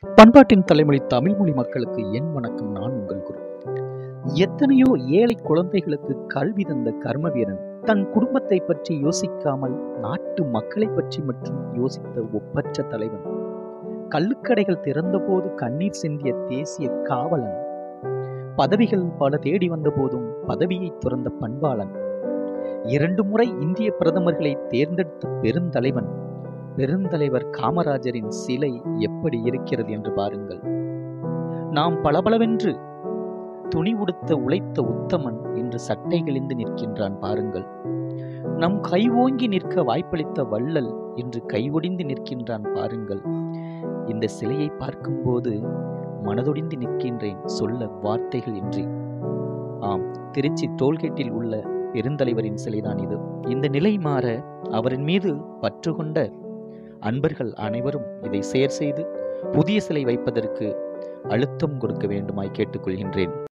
பண்பாட்டின் தலைமொழி தமிழ்மொழி மக்களுக்கு என் வணக்கம் நான் உங்கள் குரு எத்தனையோ ஏழை குழந்தைகளுக்கு கல்வி தந்த கர்மவீரன் தன் குடும்பத்தை பற்றி யோசிக்காமல் நாட்டு மக்களை பற்றி மட்டும் யோசித்த ஒப்பற்ற தலைவன் கள்ளுக்கடைகள் திறந்தபோது கண்ணீர் சிந்திய தேசிய காவலன் பதவிகள் பல தேடி வந்த போதும் பதவியை துறந்த பண்பாளன் இரண்டு முறை இந்திய பிரதமர்களை தேர்ந்தெடுத்த பெருந்தலைவன் பெருந்தலைவர் காமராஜரின் சிலை எப்படி இருக்கிறது என்று பாருங்கள் நாம் பளபளவென்று துணி உடுத்த உழைத்த உத்தமன் இன்று சட்டை கிழிந்து நிற்கின்றான் பாருங்கள் நம் கை ஓங்கி நிற்க வாய்ப்பளித்த வள்ளல் இன்று கைஒடிந்து நிற்கின்றான் பாருங்கள் இந்த சிலையை பார்க்கும்போது மனதொடிந்து நிற்கின்றேன் சொல்ல வார்த்தைகள் இன்றி ஆம் திருச்சி டோல்கேட்டில் உள்ள பெருந்தலைவரின் சிலைதான் இது இந்த நிலை மாற அவரின் மீது பற்று கொண்ட அன்பர்கள் அனைவரும் இதை சேர் செய்து புதிய சிலை வைப்பதற்கு அழுத்தம் கொடுக்க வேண்டுமாய் கேட்டுக்கொள்கின்றேன்